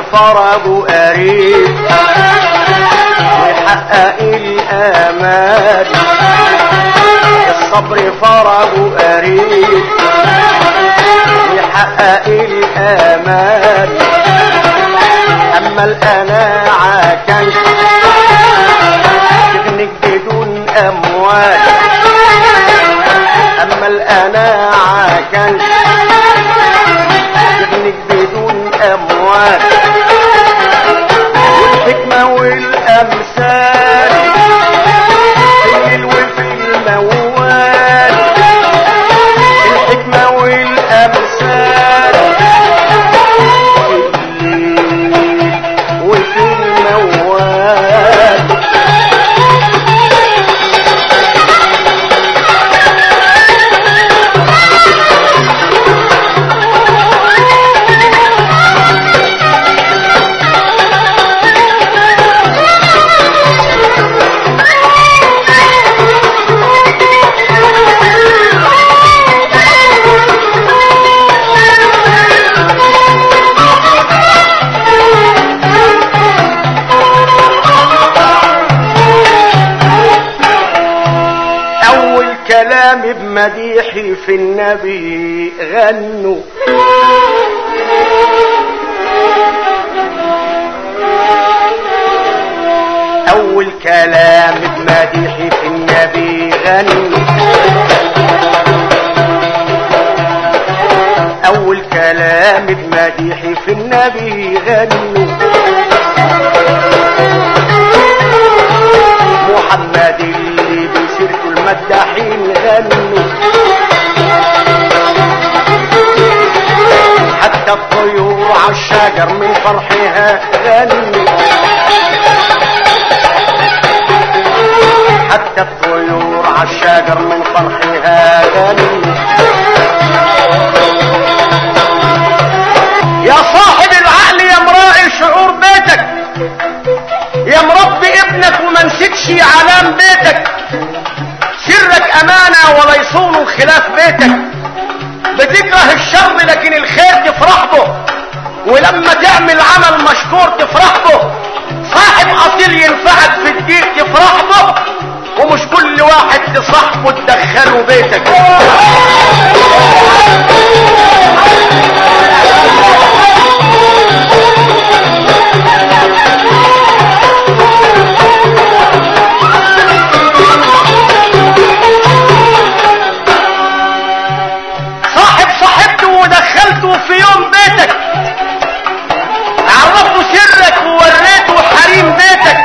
فرجه قريب ويحقق الامال الصبر فرجه قريب ويحقق الامال اما القناعة كان تغنيك بدون اموال اما القناعة كان تغنيك بدون اموال والحكمة والامثال في الوفي الموال الحكمة والامثال في الليل وفي الموال اول كلام بمديحي في النبي غنوا اول كلام بمديحي في النبي غنوا اول كلام بمديحي في النبي غنوا محمد اللي بسيرته المداحين غنوا حتى الطيور عالشجر من فرحها غنوا حتى الطيور عالشجر من فرحها غنوا يا صاحب العقل يا مراعي شعور بيتك يا مربي ابنك وما نسيتش علام بيتك سرك امانة ولا يصون خلاف بيتك بتكره الشر لكن الخير تفرح به ولما تعمل عمل مشكور تفرح به صاحب اصيل ينفعك في الدين تفرح به ومش كل واحد تصاحبه تدخله بيتك صاحب صاحبته ودخلته في يوم بيتك عرفته سرك ووريته حريم بيتك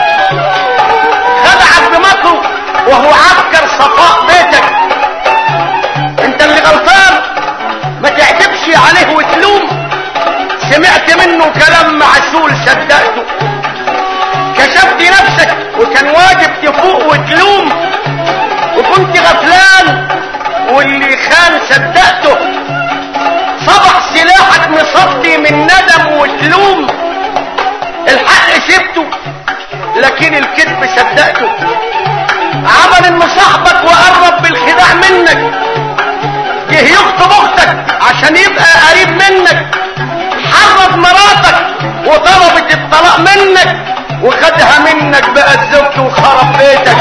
خدعك بمكره وهو عسكر صفاء بيتك انت اللي غلطان ما تعتبش عليه وتلوم سمعت منه كلام معسول صدقته كشفت نفسك وكان واجب تفوق وتلوم وكنت غفلان واللي خان صدقته صبح سلاحك مصدي من ندم وتلوم الحق سبته لكن الكذب صدقته عمل انه صاحبك وقرب بالخداع منك جه يخطب اختك عشان يبقى قريب منك حرض مراتك وطلبت الطلاق منك وخدها منك بقت زوجته وخرب بيتك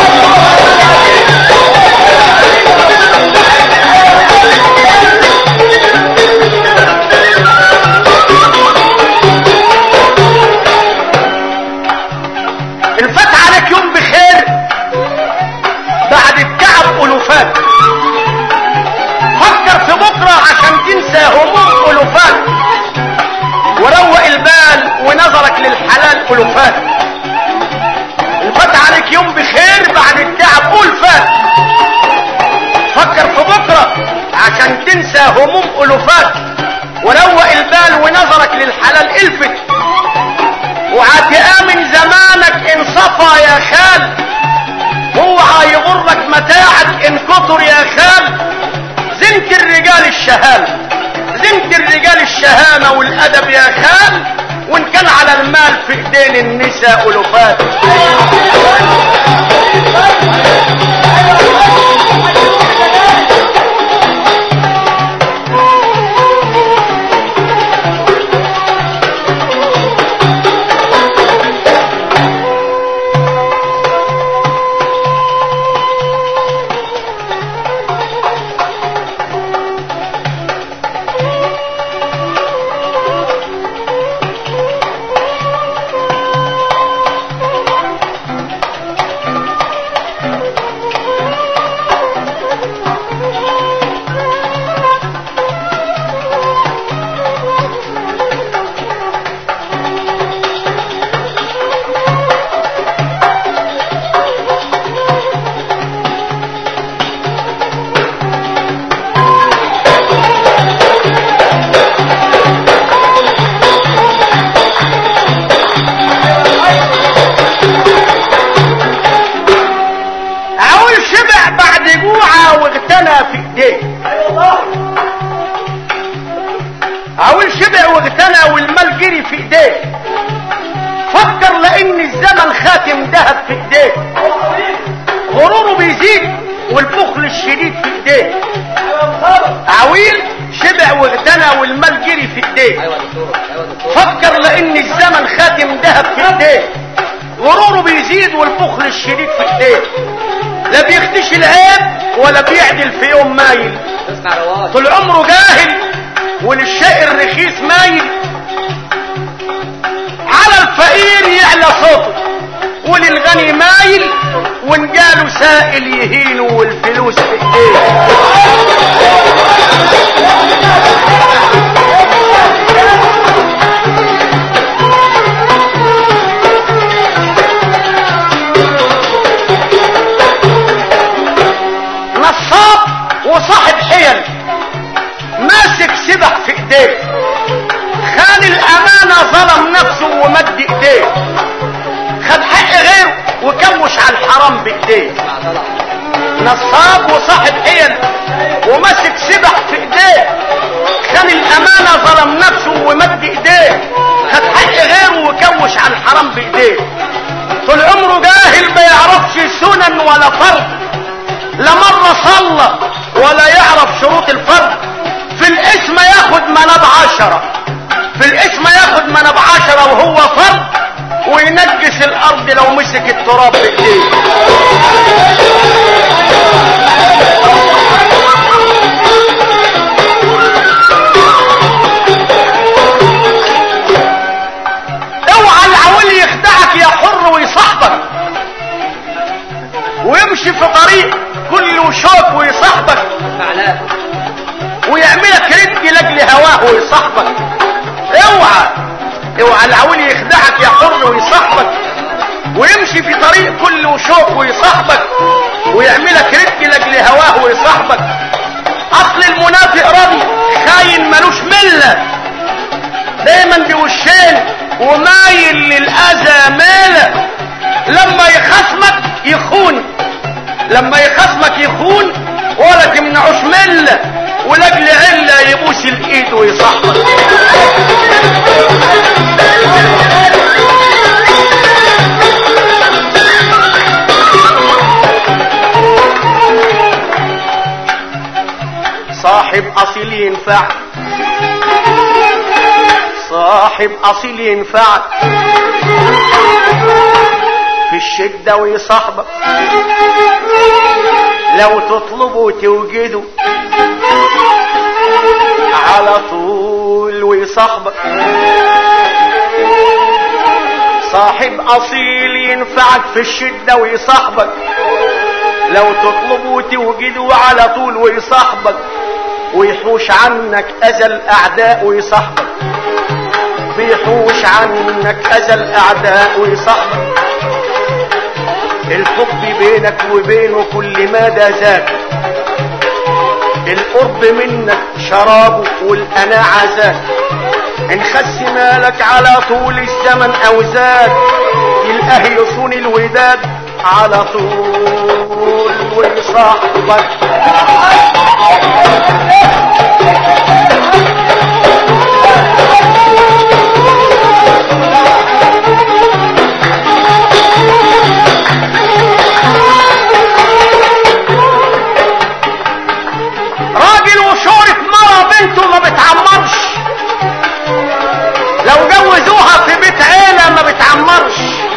الفات عليك يوم بخير بعد التعب ألوفات فكر في بكرة عشان تنسى هموم ألوفات وروق البال ونظرك للحلال ألوفات الفات عليك يوم بخير بعد التعب ألفات فكر في بكرة عشان تنسى هموم ألوفات وروق البال ونظرك للحلال الفت وعتقاه من زمانك انصفى يا خال اوعى يغرك متاعك ان كتر يا خال زنت الرجال الشهامة زنت الرجال الشهامة والادب يا خال وان كان على المال في ايدين النساء الوفات عاول شبع بعد جوعه واغتنى في ايديه عاول شبع واغتنى والمال جري في ايديه فكر لان الزمن خاتم ذهب في ايديه غروره بيزيد والبخل الشديد في ايديه عويل شبع واغتنى والمال جري في ايديه ايوه يا دكتور ايوه يا دكتور فكر لان الزمن خاتم ذهب في ايديه غروره بيزيد والبخل الشديد في ايديه لا بيختش العيب ولا بيعدل في يوم مايل اسمع رواش طول عمره جاهل وللشيء الرخيص مايل على الفقير يعلى صوته وللغني مايل وان جاله سائل يهينه والفلوس في ايديه نصاب وصاحب حيل ماسك سبح في ايديه خان الامانة ظلم نفسه ومد ايديه خد حق غيره وكوش على الحرام بايديه اسمع طلع نصاب وصاحب حيل وماسك سبح في ايديه خان الامانة ظلم نفسه ومد ايديه خد حق غيره وكوش على الحرام بايديه طول عمره جاهل ما يعرفش سنن ولا فرض لا مرة صلى ولا يعرف شروط الفرض في الاسم ياخد مناب عشرة في الاسم ياخد مناب عشرة وهو فرض وينجس الارض لو مسك التراب بايديه اوعى العول يخدعك يا حر ويصاحبك ويمشي في طريق كله شوك ويصاحبك اسمع لا ويعملك رد لاجل هواه ويصاحبك اوعى اوعى العول يخدعك يا حر ويصاحبك ويمشي في طريق كله شوك ويصاحبك ويعملك رد لاجل هواه ويصاحبك اصل المنافق راضي خاين ملوش مله دايما بوشين ومايل للاذى ماله لما يخصمك يخون لما يخصمك يخون ولا تمنعوش مله ولاجل عله يبوس الايد ويصاحبك صاحب اصيل ينفع صاحب اصيل ينفعك في الشدة ويصاحبك لو تطلبه توجده على طول ويصاحبك صاحب اصيل ينفعك في الشدة ويصاحبك لو تطلبه توجده على طول ويصاحبك ويحوش عنك اذى الاعداء ويصاحبك بيحوش عنك اذى الاعداء ويصاحبك الحب بينك وبينه كل مدى زاد القرب منك شرابه والقناعة زاد ان خس مالك على طول الزمن او زاد يلقاه يصون الوداد على طول ويصاحبك راجل وشورة مرة بنته ما بتعمرش لو جوزوها في بيت عيلة ما بتعمرش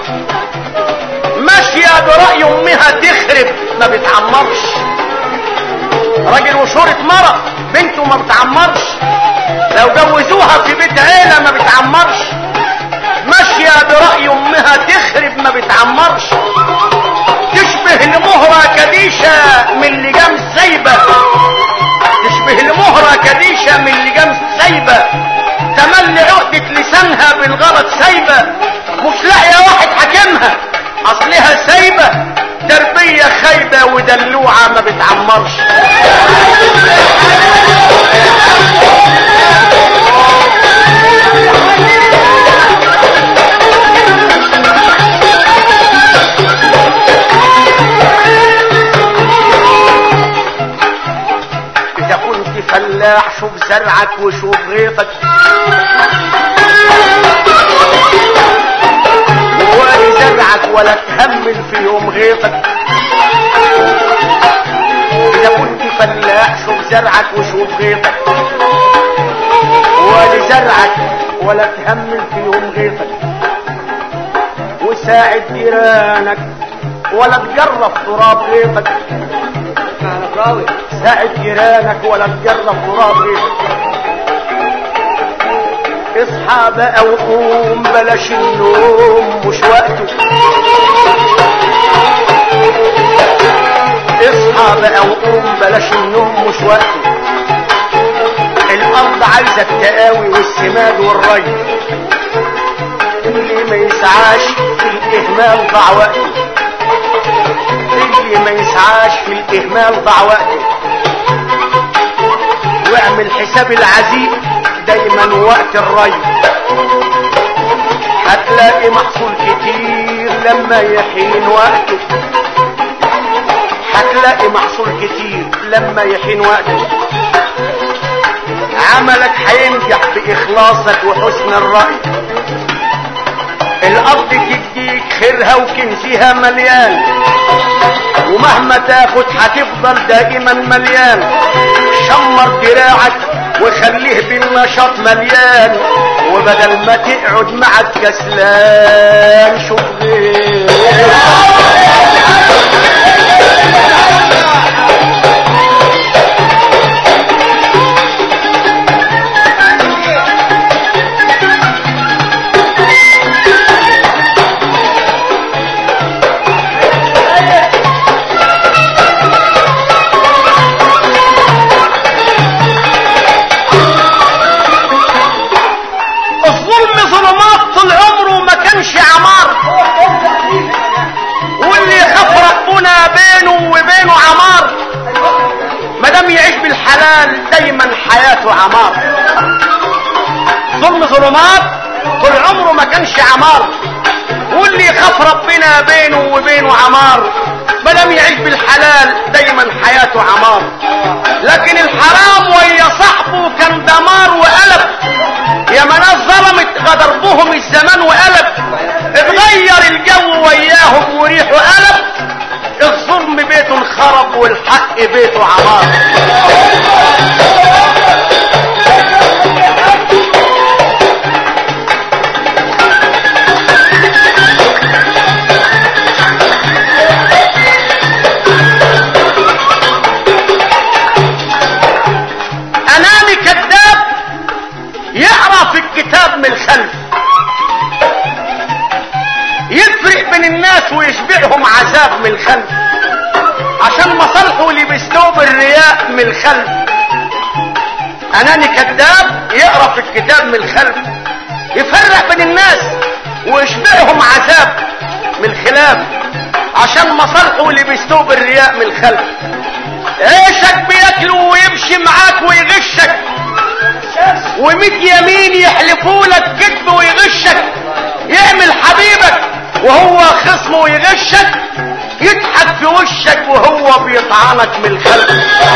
ماشية برأي امها تخرب ما بتعمرش راجل وشورة مرة بنته ما بتعمرش لو جوزوها في بيت عيلة ما بتعمرش ماشية برأي امها تخرب ما بتعمرش تشبه لمهرة كديشة من لجام سايبة تشبه لمهرة كديشة من لجام سايبة تملي عقدة لسانها بالغلط سايبة مش لاقية واحد حاكمها اصلها سايبة تربية خايبة ودلوعة ما بتعمرش فلاح شوف زرعك وشوف غيطك ووالي زرعك ولا تهمل في يوم غيطك اذا كنت فلاح شوف زرعك وشوف غيطك ولا زرعك ولا تهمل في يوم غيطك وساعد جيرانك ولا تجرب تراب غيطك معنى براوي ساعد جيرانك ولا تجرب تراب غيطك اصحى بقى وقوم بلاش النوم مش وقته اصحى بقى وقوم بلاش النوم مش وقته الارض عايزه التقاوي والسماد والري اللي ما يسعاش في الاهمال ضاع وقته اللي ما يسعاش في الاهمال ضاع وقته واعمل حساب العزيء دايما وقت الري هتلاقي محصول كتير لما يحين وقته هتلاقي محصول كتير لما يحين وقته عملك هينجح بإخلاصك وحسن الرأي الأرض تديك خيرها وكنزها مليان ومهما تاخد هتفضل دائما مليان شمر دراعك وخليه بالنشاط مليان وبدل ما تقعد معك كسلان شوف غيرك الظلم ظلمات طول عمره ما كانش عمار واللي يخاف ربنا بينه وبينه عمار ما دام يعيش بالحلال دايما حياته عمار ظلم ظلمات طول عمره ما كانش عمار واللي يخاف ربنا بينه وبينه عمار ما دام يعيش بالحلال دايما حياته عمار لكن الحرام ويا صاحبه كان دمار وقلب يا ناس ظلمت غدر بهم الزمان وقلب اتغير الجو وياهم وريحه قلب الظلم بيته انخرب والحق بيته عمار اناني كذاب يقرا في الكتاب من الخلف يفرق بين الناس ويشبعهم عذاب من الخلف عشان مصالحه اللي بيستوب الرياء من الخلف اناني كذاب يقرا في الكتاب من الخلف يفرق بين الناس ويشبعهم عذاب من الخلاف عشان مصالحه اللي بيستوب الرياء من الخلف عيشك بياكله ويمشي معاك ويغشك وميت يمين يحلفوا لك كذب ويغشك يعمل حبيبك وهو خصمه ويغشك يضحك في وشك وهو بيطعنك من الخلف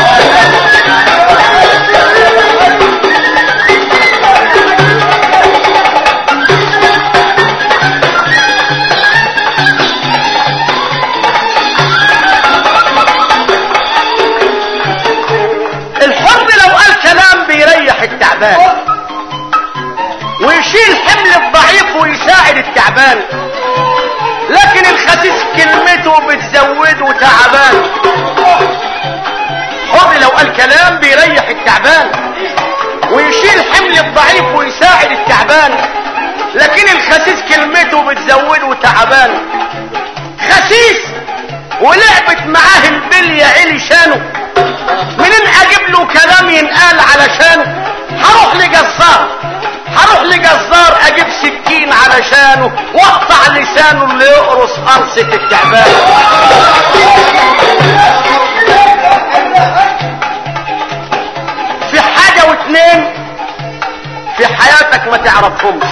الحر لو قال كلام بيريح التعبان ويشيل حمل الضعيف ويساعد التعبان لكن الخسيس كلمته بتزوده تعبان حر لو قال كلام بيريح التعبان ويشيل حمل الضعيف ويساعد التعبان لكن الخسيس كلمته بتزوده تعبان خسيس ولعبت معاه البلية علي شانه منين اجيب له كلام ينقال علشانه هروح لجزار هروح لجزار اجيب سكين علشانه واقطع لسانه اللي يقرص قرصة التعبان في حاجة واتنين في حياتك ما تعرفهمش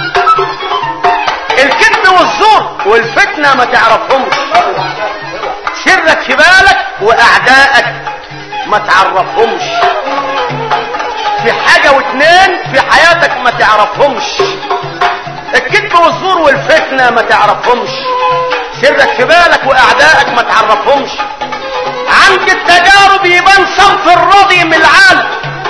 الكذب والزور والفتنة ما تعرفهمش سرك في بالك واعدائك ما تعرفهمش في حاجة واتنين في حياتك ما تعرفهمش الكذب والزور والفتنة ما تعرفهمش سرك في بالك واعدائك ما تعرفهمش عند التجارب يبان صنف الرضي من العالم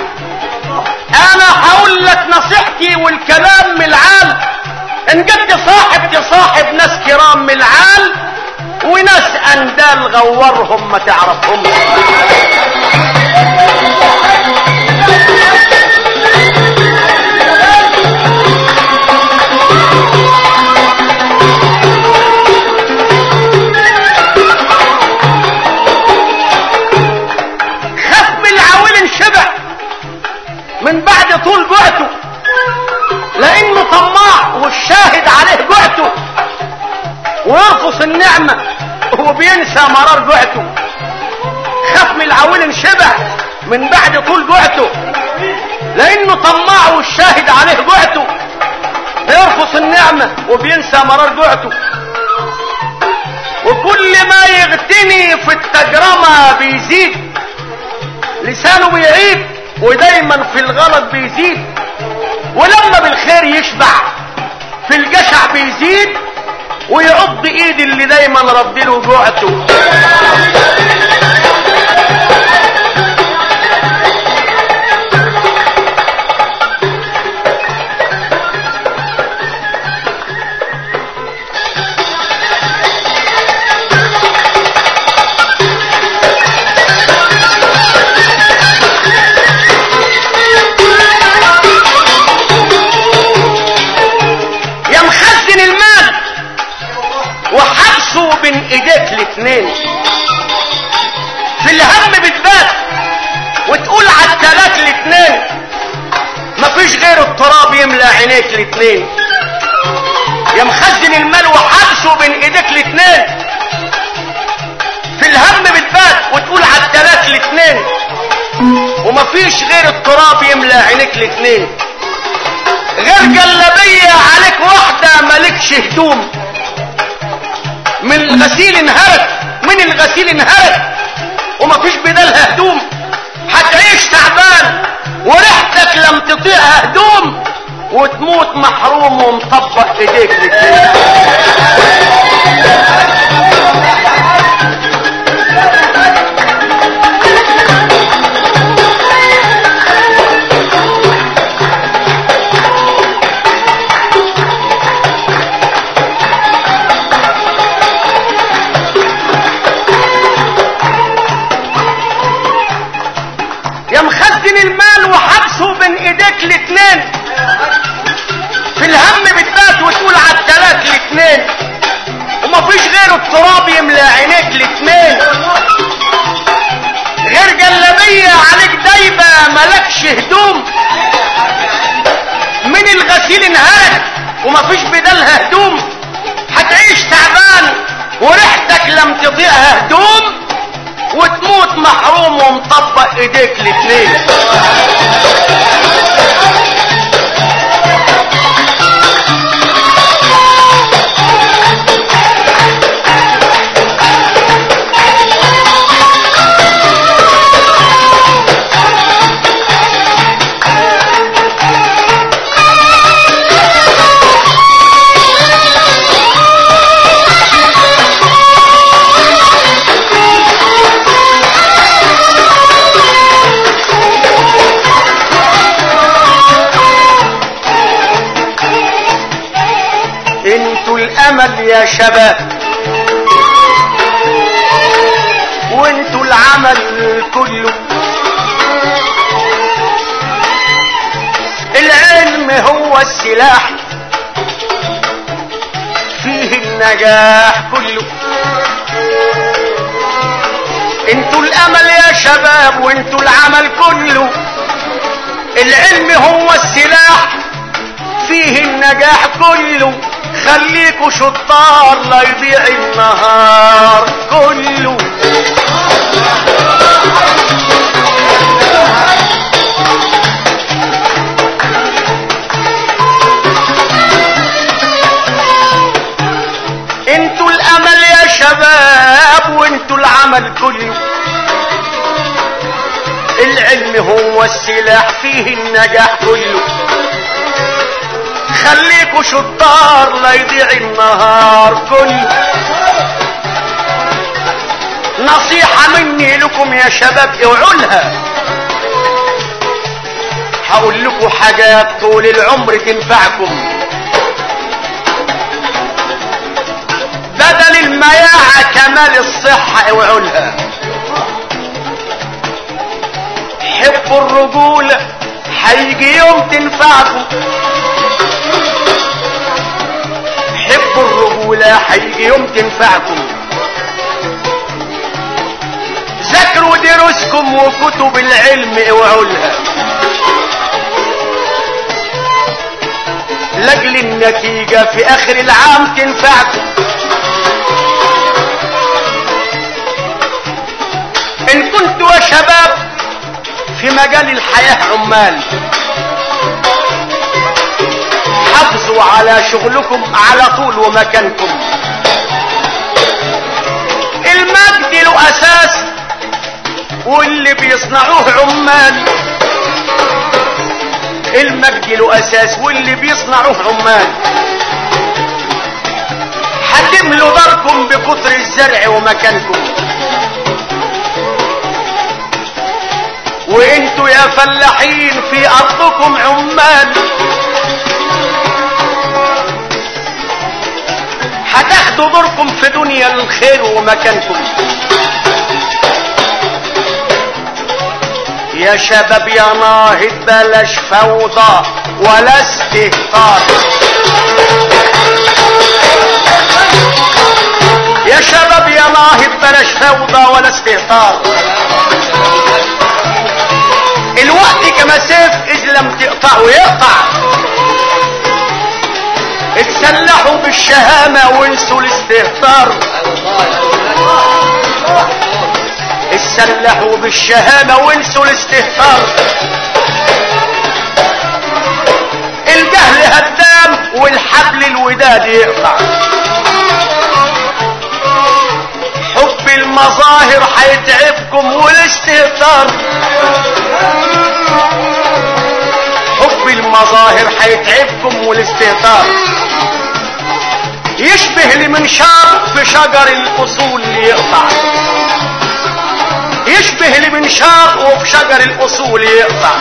انا هقول لك نصيحتي والكلام من العال ان جد صاحب تصاحب ناس كرام من العال وناس اندال غورهم ما تعرفهمش خاف من العويل انشبع من بعد طول بعته لانه طماع والشاهد عليه بعته ويرفض النعمة وبينسى مرار بعته خاف من العويل انشبع من بعد طول بعته لانه طماع والشاهد عليه بعته بيرفض النعمة وبينسى مرار بعته وكل ما يغتني في التجرمة بيزيد لسانه بيعيد ودايما في الغلط بيزيد ولما بالخير يشبع في الجشع بيزيد ويعض ايد اللي دايما ردله جوعته يا مخزن المال وحبسه بين ايديك الاتنين في الهم بتبات وتقول على التلات الاتنين مفيش غير التراب يملى عينيك الاتنين يا مخزن المال وحبسه بين ايديك الاتنين في الهم بتبات وتقول على التلات الاتنين ومفيش غير التراب يملى عينيك الاتنين غير جلبية عليك واحدة مالكش هدوم من الغسيل انهرت من الغسيل انهرت ومفيش بدالها هدوم هتعيش تعبان وريحتك لم تطيعها هدوم وتموت محروم ومطبق ايديك الاتنين يا مخزن المال وحبسه بين ايديك الاتنين في الهم بتبات وتقول على التلات الاتنين ومفيش غير التراب يملى عينيك الاتنين غير جلبية عليك دايبة ملكش هدوم من الغسيل انهرت ومفيش بدالها هدوم هتعيش تعبان وريحتك لم تطيعها هدوم وتموت محروم ومطبق ايديك الاتنين انتوا الامل يا شباب وانتوا العمل كله العلم هو السلاح فيه النجاح كله انتوا الامل يا شباب وانتوا العمل كله العلم هو السلاح فيه النجاح كله خليكوا شطار لا يضيع النهار كله انتوا الامل يا شباب وانتوا العمل كله العلم هو السلاح فيه النجاح كله خليكوا شطار لا يضيع النهار كله نصيحة مني لكم يا شباب اوعوا لها هقول لكم حاجات طول العمر تنفعكم بدل المياعة كمال الصحة اوعوا لها حبوا الرجولة هيجي يوم تنفعكم حبوا الرجولة هيجي يوم تنفعكم ذاكروا دروسكم وكتب العلم اوعوا لها لاجل النتيجة في اخر العام تنفعكم ان كنتوا يا شباب في مجال الحياة عمال حافظوا على شغلكم على طول ومكانكم المجد له اساس واللي بيصنعوه عمال المجد له اساس واللي بيصنعوه عمال هتملوا داركم بكتر الزرع ومكانكم وانتوا يا فلاحين في ارضكم عمال هتاخدوا دوركم في دنيا الخير ومكانكم يا شباب يا ناهض بلاش فوضى ولا استهتار يا شباب يا ناهض بلاش فوضى ولا استهتار الوقت كما سيف اذ لم تقطعه يقطع اتسلحوا بالشهامة وانسوا الاستهتار اتسلحوا بالشهامة وانسوا الاستهتار الجهل هدام والحبل الوداد يقطع حب المظاهر هيتعبكم والاستهتار حب المظاهر هيتعبكم والاستهتار يشبه المنشار في شجر الاصول يقطع يشبه المنشار وفي شجر الاصول يقطع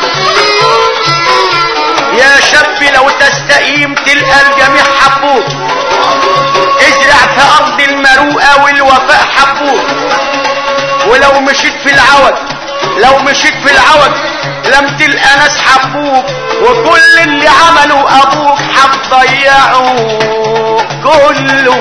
يا شاب لو تستقيم تلقى الجميع حبوك ازرع في ارض المروءة والوفاء حبوك ولو مشيت في العوج لو مشيت في العوج لم تلقى ناس حبوك وكل اللي عمله ابوك هتضيعه كله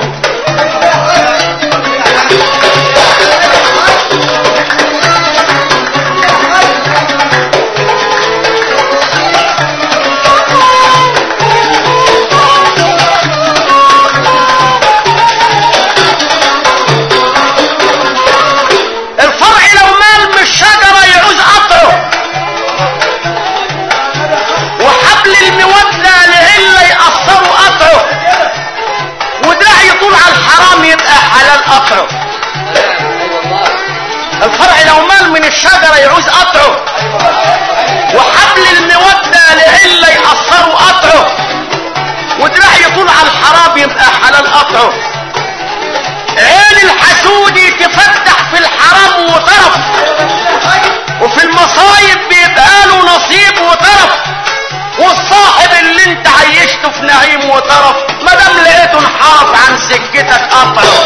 الفرع لو مال من الشجرة يعوز قطعه وحبل المودة لعلة يقصروا قطعه ودراع يطول على الحرام يبقى حلال قطعه الفرع لو مال من الشجرة يعوز قطعه وحبل المودة لعلة يقصروا قطعه ودراع يطول على الحرام يبقى حلال قطعه عين الحسودي تفتح في الحرام وطرف وفي المصايب بيبقى له نصيب وطرف والصاحب اللي انت عيشته في نعيم وطرف ما دام لقيته انحاف عن سكتك قطعه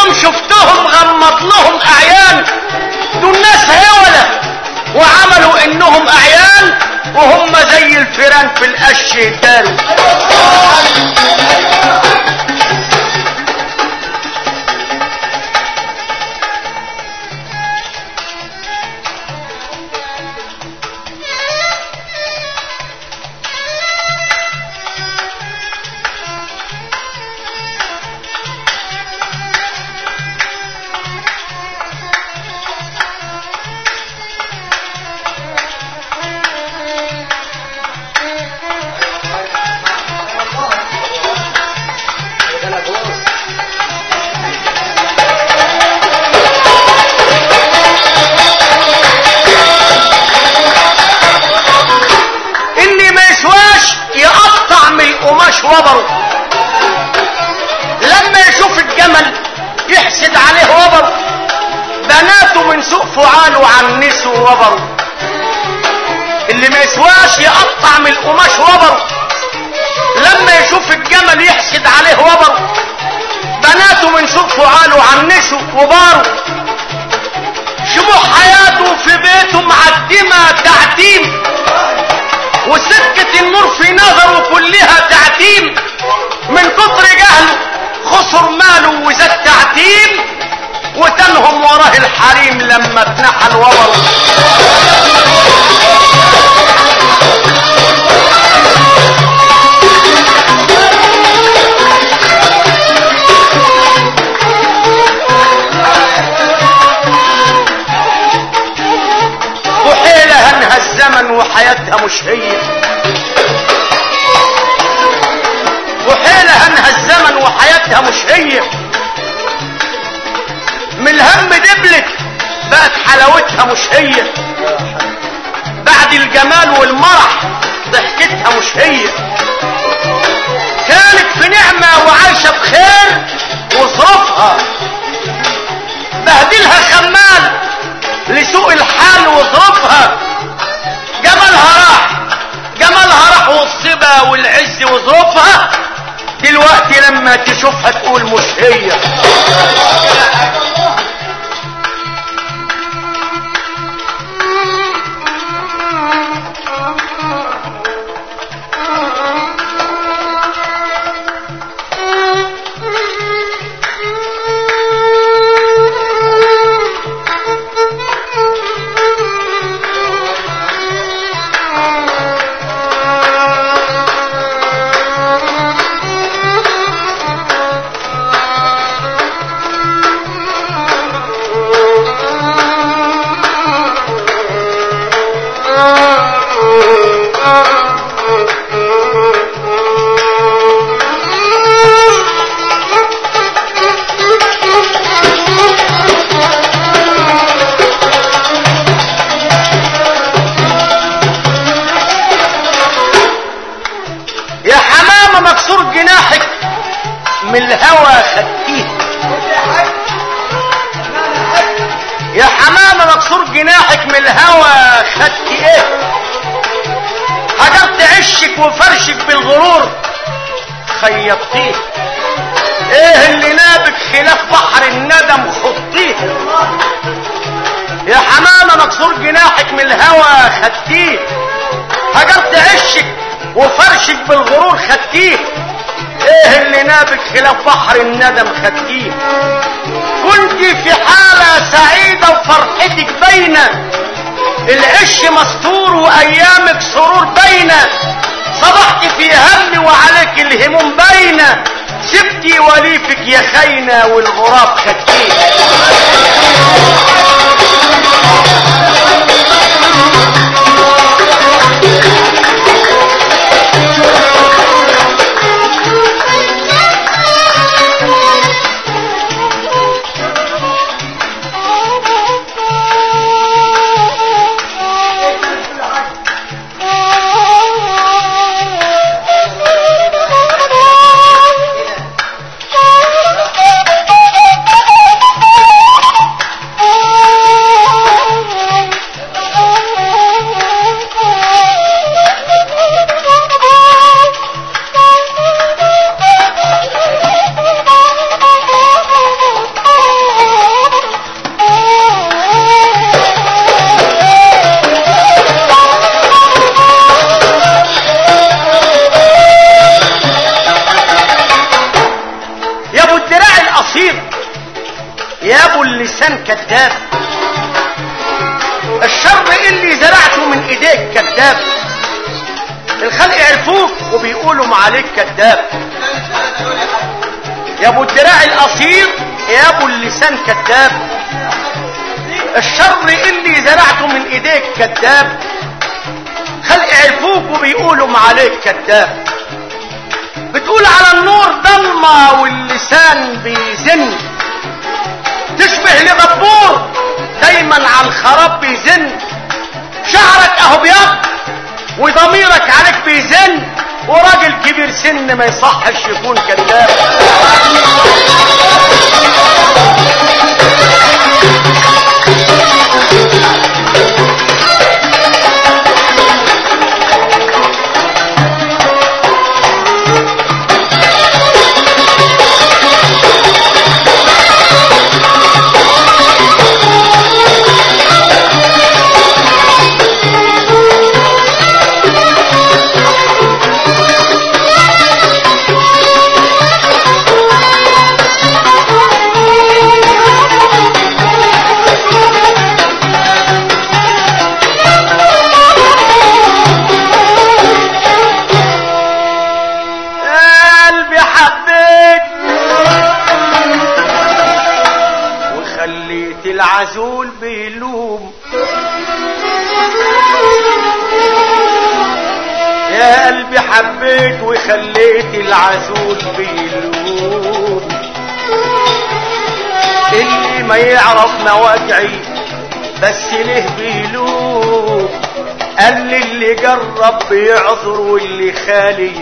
يوم شفتهم غمض لهم اعيان دول ناس هولة وعملوا انهم اعيان وهم زي الفيران في القش يداروا انا خلاص اللي ما يسواش يقطع من القماش وبره لما يشوف الجمل يحسد عليه وبره بناته من سوء فعاله عنسوا وبره اللي ما يسواش يقطع من القماش وبره لما يشوف الجمل يحسد عليه وبره بناته من سوء فعاله عنسوا وباروا شموع حياته في بيته معدمة تعتيم وسكة النور في نظره كلها تعتيم من كتر جهله خسر ماله وزاد تعتيم وتنهم وراه الحريم لما اتنحل وبره وحيلة هنها الزمن وحياتها مش هي وحيلة هنها الزمن وحياتها مش هي من الهم دبلت بقت حلاوتها مش هي بعد الجمال والمرح ضحكتها مش هي كانت في نعمة وعايشة بخير وظروفها بهدلها خمال لسوء الحال وظروفها جمالها راح جمالها راح والصبا والعز وظروفها دلوقتي لما تشوفها تقول مش هي يا حمامة مكسور جناحك من الهوى خدتيه يا حمامة مكسور جناحك من الهوى خدت ايه هجرت عشك وفرشك بالغرور خيطتيه ايه اللي نابك خلاف بحر الندم خطيه يا حمامة مكسور جناحك من الهوى خدتيه هجرت عشك وفرشك بالغرور خدتيه ايه اللي نابك خلاف بحر الندم خدتيه كنت في حالة سعيدة وفرحتك باينة العش مستور وايامك سرور باينة صبحت في هم وعليك الهموم باينة سبتي وليفك يا خاينة والغراب خدتيه Oh يا ابو اللسان كذاب الشر اللي زرعته من ايديك كذاب الخلق عرفوك وبيقولوا ما عليك كذاب يا ابو الدراع القصير يا ابو اللسان كذاب الشر اللي زرعته من ايديك كذاب خلق عرفوك وبيقولوا ما عليك كذاب بتقول على النور ضلمة واللسان بيزن تشبه لغبور دايما على الخراب بيزن شعرك اهو بيض وضميرك عليك بيزن وراجل كبير سن ما يصحش يكون كذاب قلبي حبيت وخليت العزول بيلوم يا قلبي حبيت وخليت العزول بيلوم اللي ما يعرف مواجعي بس ليه بيلوم قال لي اللي جرب بيعذر واللي خالي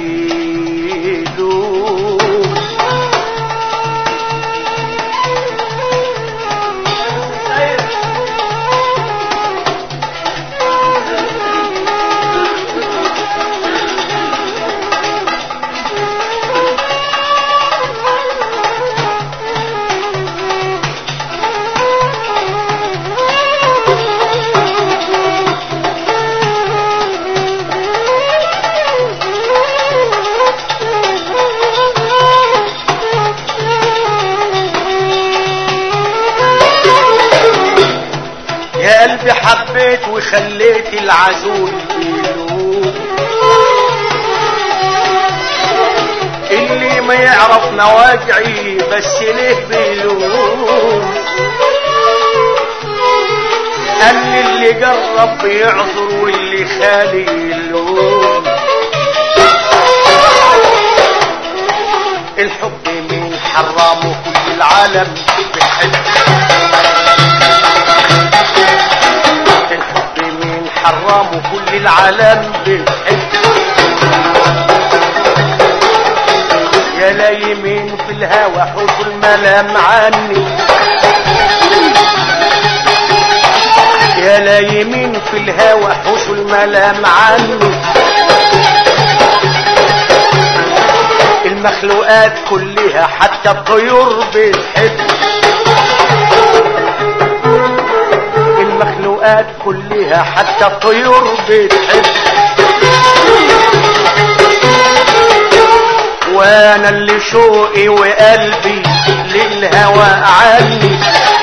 يلوم يا قلبي حبيت وخليت العزول يلوم اللي ما يعرف مواجعي بس ليه بيلوم قال لي اللي جرب بيعذر واللي خالي يلوم الحب من حرامه كل العالم بتحب الحب من حرامه كل العالم بتحب يا لايمين في الهوى حب الملام عني يا لايمين في الهوى حوش الملام عني المخلوقات كلها حتى الطيور بتحب المخلوقات كلها حتى الطيور بتحب وانا اللي شوقي وقلبي للهوى عني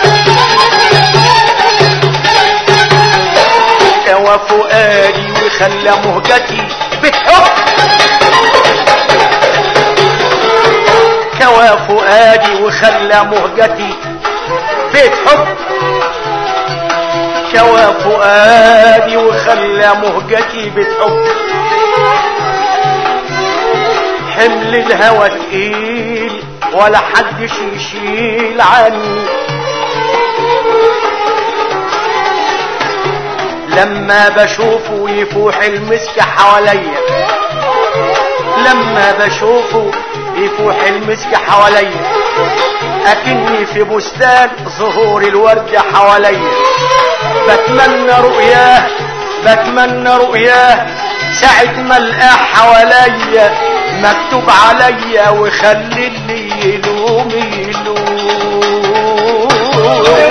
هوى فؤادي وخلى مهجتي بتحب كوى فؤادي وخلى مهجتي بيت حب كوى فؤادي وخلى مهجتي بيت حب حمل الهوى تقيل ولا حدش يشيل عني لما بشوفه يفوح المسك حواليا لما بشوفه يفوح المسك حواليا اكني في بستان ظهور الورد حواليا بتمنى رؤياه بتمنى رؤياه ساعة ما القاه حواليا مكتوب عليا وخلي اللي يلوم يلوم